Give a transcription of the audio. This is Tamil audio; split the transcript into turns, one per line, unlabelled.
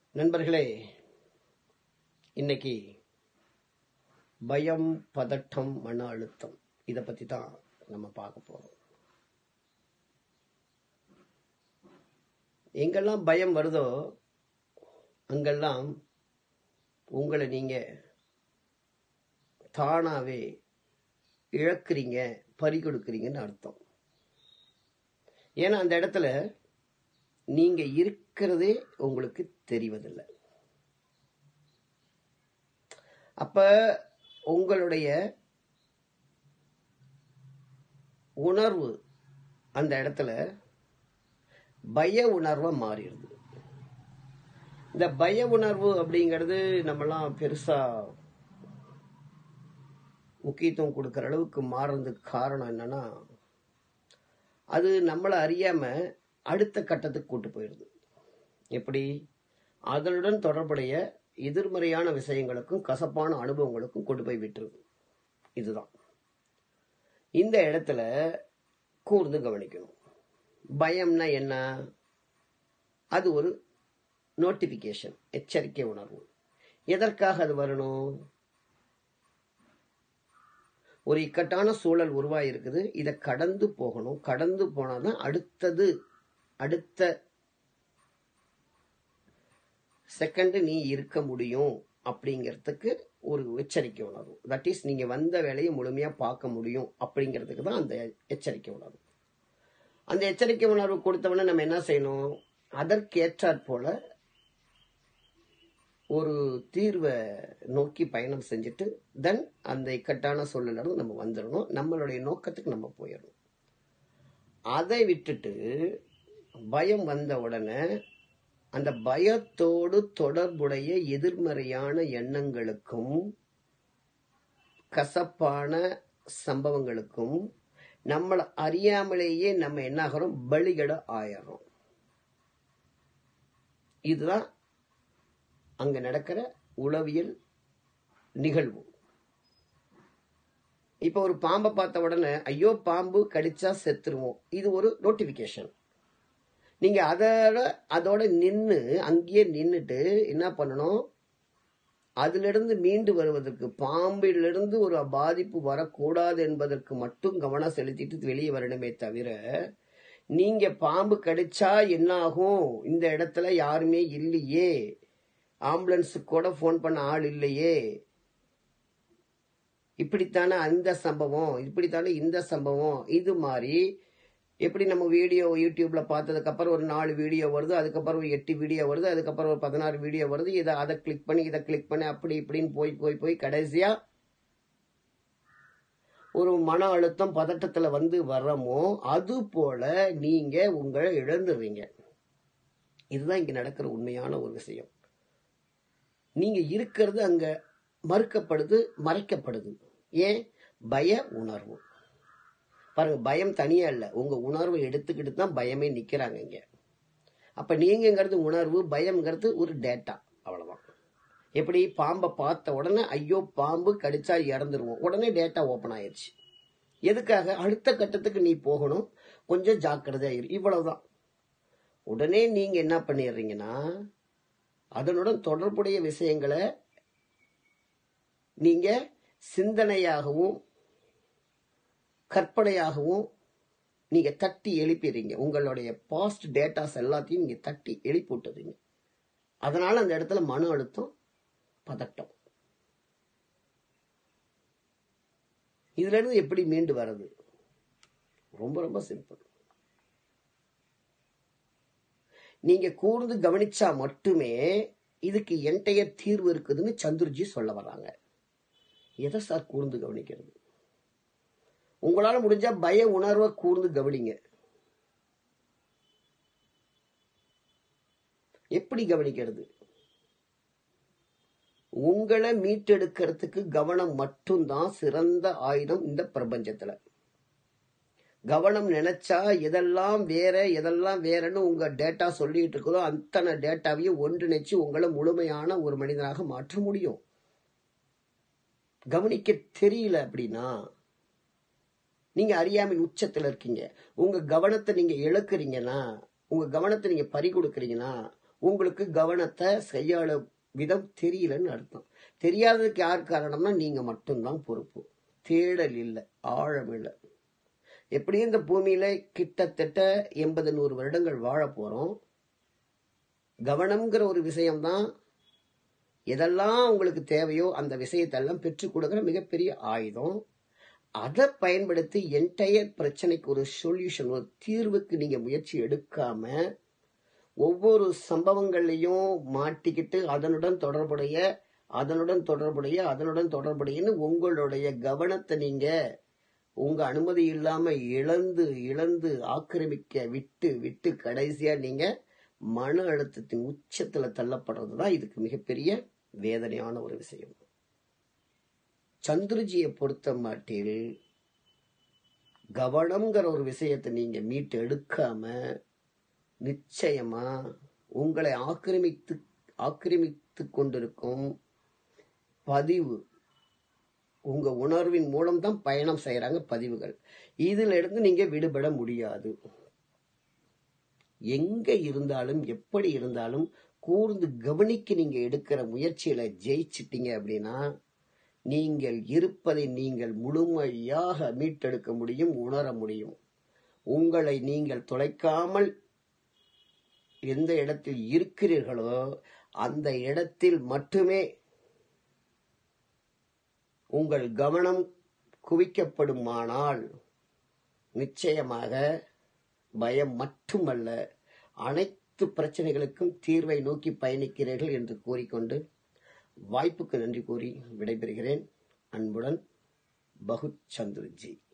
நண்பர்களே இன்னைக்கு பயம் பதட்டம் மன அழுத்தம் இதை பத்தி தான் நம்ம பார்க்க போறோம் எங்கெல்லாம் பயம் வருதோ அங்கெல்லாம் உங்களை நீங்க தானாவே இழக்கிறீங்க பறி கொடுக்குறீங்கன்னு அர்த்தம் ஏன்னா அந்த இடத்துல நீங்க இருக்கிறதே உங்களுக்கு தெரிவதில்லை அப்ப உங்களுடைய உணர்வு அந்த இடத்துல பய உணர்வா மாறிடுது இந்த பய உணர்வு அப்படிங்கிறது நம்மலாம் பெருசா முக்கியத்துவம் கொடுக்கிற அளவுக்கு மாறுறதுக்கு காரணம் என்னன்னா அது நம்மளை அறியாம அடுத்த கட்டத்துக்கு கூட்டு போயிடுது எப்படி அதனுடன் தொடர்புடைய எதிர்மறையான விஷயங்களுக்கும் கசப்பான அனுபவங்களுக்கும் கொண்டு போய் விட்டுருது இதுதான் இந்த இடத்துல கூர்ந்து கவனிக்கணும் பயம்னா என்ன அது ஒரு நோட்டிபிகேஷன் எச்சரிக்கை உணர்வு எதற்காக அது வரணும் ஒரு இக்கட்டான சூழல் உருவாயிருக்குது இதை கடந்து போகணும் கடந்து போனாதான் அடுத்தது அடுத்த செகண்ட் நீ இருக்க முடியும் அப்படிங்கிறதுக்கு ஒரு எச்சரிக்கை உணர்வு தட் இஸ் நீங்க வந்த வேலையை முழுமையா பார்க்க முடியும் அப்படிங்கிறதுக்கு தான் அந்த எச்சரிக்கை உணர்வு அந்த எச்சரிக்கை உணர்வு கொடுத்தவொடனே நம்ம என்ன செய்யணும் அதற்கேற்றாற் போல ஒரு தீர்வை நோக்கி பயணம் செஞ்சுட்டு தென் அந்த இக்கட்டான சூழ்நிலை நம்ம வந்துடணும் நம்மளுடைய நோக்கத்துக்கு நம்ம போயிடணும் அதை விட்டுட்டு பயம் வந்த உடனே அந்த பயத்தோடு தொடர்புடைய எதிர்மறையான எண்ணங்களுக்கும் கசப்பான சம்பவங்களுக்கும் நம்மளை அறியாமலேயே நம்ம என்ன ஆகிறோம் பலிகட ஆயிடுறோம் இதுதான் அங்க நடக்கிற உளவியல் நிகழ்வு இப்ப ஒரு பாம்பை பார்த்த உடனே ஐயோ பாம்பு கடிச்சா செத்துருவோம் இது ஒரு நோட்டிபிகேஷன் நீங்க அதோட அதோட நின்று அங்கேயே நின்றுட்டு என்ன பண்ணணும் அதுல இருந்து மீண்டு வருவதற்கு பாம்பிலிருந்து ஒரு பாதிப்பு வரக்கூடாது என்பதற்கு மட்டும் கவனம் செலுத்திட்டு வெளியே வரணுமே தவிர நீங்க பாம்பு கடிச்சா என்ன ஆகும் இந்த இடத்துல யாருமே இல்லையே ஆம்புலன்ஸுக்கு கூட ஃபோன் பண்ண ஆள் இல்லையே இப்படித்தானே அந்த சம்பவம் இப்படித்தானே இந்த சம்பவம் இது மாதிரி எப்படி நம்ம வீடியோ யூடியூப்ல பார்த்ததுக்கு அப்புறம் ஒரு நாலு வீடியோ வருது அதுக்கப்புறம் ஒரு எட்டு வீடியோ வருது அதுக்கப்புறம் ஒரு பதினாறு வீடியோ வருது இதை அதை கிளிக் பண்ணி இதை கிளிக் பண்ணி அப்படி இப்படின்னு போய் போய் போய் கடைசியா ஒரு மன அழுத்தம் பதட்டத்துல வந்து வர்றமோ அது போல நீங்க உங்களை இழந்துடுறீங்க இதுதான் இங்க நடக்கிற உண்மையான ஒரு விஷயம் நீங்க இருக்கிறது அங்க மறுக்கப்படுது மறைக்கப்படுது ஏன் பய உணர்வு பாருங்க பயம் தனியா இல்ல உங்க உணர்வை எடுத்துக்கிட்டு தான் பயமே நிக்கிறாங்க இங்க அப்ப நீங்கிறது உணர்வு பயம்ங்கிறது ஒரு டேட்டா அவ்வளவுதான் எப்படி பாம்பை பார்த்த உடனே ஐயோ பாம்பு கடிச்சா இறந்துருவோம் உடனே டேட்டா ஓபன் ஆயிடுச்சு எதுக்காக அடுத்த கட்டத்துக்கு நீ போகணும் கொஞ்சம் ஜாக்கிரதையா இரு இவ்வளவுதான் உடனே நீங்க என்ன பண்ணிடுறீங்கன்னா அதனுடன் தொடர்புடைய விஷயங்களை நீங்க சிந்தனையாகவும் கற்பனையாகவும் நீங்க தட்டி எழுப்பிடுறீங்க உங்களுடைய பாஸ்ட் டேட்டாஸ் எல்லாத்தையும் நீங்க தட்டி எழுப்பி விட்டுறீங்க அதனால அந்த இடத்துல மன அழுத்தம் பதட்டம் இதுல இருந்து எப்படி மீண்டு வர்றது ரொம்ப ரொம்ப சிம்பிள் நீங்க கூர்ந்து கவனிச்சா மட்டுமே இதுக்கு என்டைய தீர்வு இருக்குதுன்னு சந்துருஜி சொல்ல வர்றாங்க எதை சார் கூர்ந்து கவனிக்கிறது உங்களால முடிஞ்சா பய உணர்வை கூர்ந்து கவனிங்க எப்படி கவனிக்கிறது உங்களை மீட்டெடுக்கிறதுக்கு கவனம் மட்டும்தான் சிறந்த ஆயுதம் இந்த பிரபஞ்சத்துல கவனம் நினைச்சா எதெல்லாம் வேற எதெல்லாம் வேறன்னு உங்க டேட்டா சொல்லிட்டு இருக்குதோ அத்தனை டேட்டாவையும் ஒன்றிணைச்சு உங்களை முழுமையான ஒரு மனிதனாக மாற்ற முடியும் கவனிக்க தெரியல அப்படின்னா நீங்க அறியாமை உச்சத்துல இருக்கீங்க உங்க கவனத்தை நீங்க இழக்கிறீங்கன்னா உங்க கவனத்தை நீங்க பறி கொடுக்கறீங்கன்னா உங்களுக்கு கவனத்தை கையாள விதம் தெரியலன்னு அர்த்தம் தெரியாததுக்கு யார் காரணம்னா நீங்க மட்டும்தான் பொறுப்பு தேடல் இல்லை ஆழம் இல்லை எப்படியும் இந்த பூமியில கிட்டத்தட்ட எண்பது நூறு வருடங்கள் வாழ போறோம் கவனம்ங்கிற ஒரு விஷயம்தான் எதெல்லாம் உங்களுக்கு தேவையோ அந்த விஷயத்தெல்லாம் பெற்றுக் கொடுக்கிற மிகப்பெரிய ஆயுதம் அதை பயன்படுத்தி என்டையர் பிரச்சனைக்கு ஒரு சொல்யூஷன் ஒரு தீர்வுக்கு நீங்க முயற்சி எடுக்காம ஒவ்வொரு சம்பவங்கள்லையும் மாட்டிக்கிட்டு அதனுடன் தொடர்புடைய அதனுடன் தொடர்புடைய அதனுடன் தொடர்புடையன்னு உங்களுடைய கவனத்தை நீங்க உங்க அனுமதி இல்லாம இழந்து இழந்து ஆக்கிரமிக்க விட்டு விட்டு கடைசியா நீங்க மன அழுத்தத்தின் உச்சத்துல தள்ளப்படுறது தான் இதுக்கு மிகப்பெரிய வேதனையான ஒரு விஷயம் சந்துருஜியை பொறுத்த மாட்டில் கவனம்ங்கிற ஒரு விஷயத்தை நீங்க மீட்டு எடுக்காம நிச்சயமா உங்களை ஆக்கிரமித்து ஆக்கிரமித்து கொண்டிருக்கும் பதிவு உங்க உணர்வின் மூலம் தான் பயணம் செய்யறாங்க பதிவுகள் இதுல இருந்து நீங்க விடுபட முடியாது எங்க இருந்தாலும் எப்படி இருந்தாலும் கூர்ந்து கவனிக்க நீங்க எடுக்கிற முயற்சியில ஜெயிச்சிட்டீங்க அப்படின்னா நீங்கள் இருப்பதை நீங்கள் முழுமையாக மீட்டெடுக்க முடியும் உணர முடியும் உங்களை நீங்கள் தொலைக்காமல் எந்த இடத்தில் இருக்கிறீர்களோ அந்த இடத்தில் மட்டுமே உங்கள் கவனம் குவிக்கப்படுமானால் நிச்சயமாக பயம் மட்டுமல்ல அனைத்து பிரச்சனைகளுக்கும் தீர்வை நோக்கி பயணிக்கிறீர்கள் என்று கூறிக்கொண்டு வாய்ப்புக்கு நன்றி கூறி விடைபெறுகிறேன் அன்புடன் பகுத் சந்துருஜி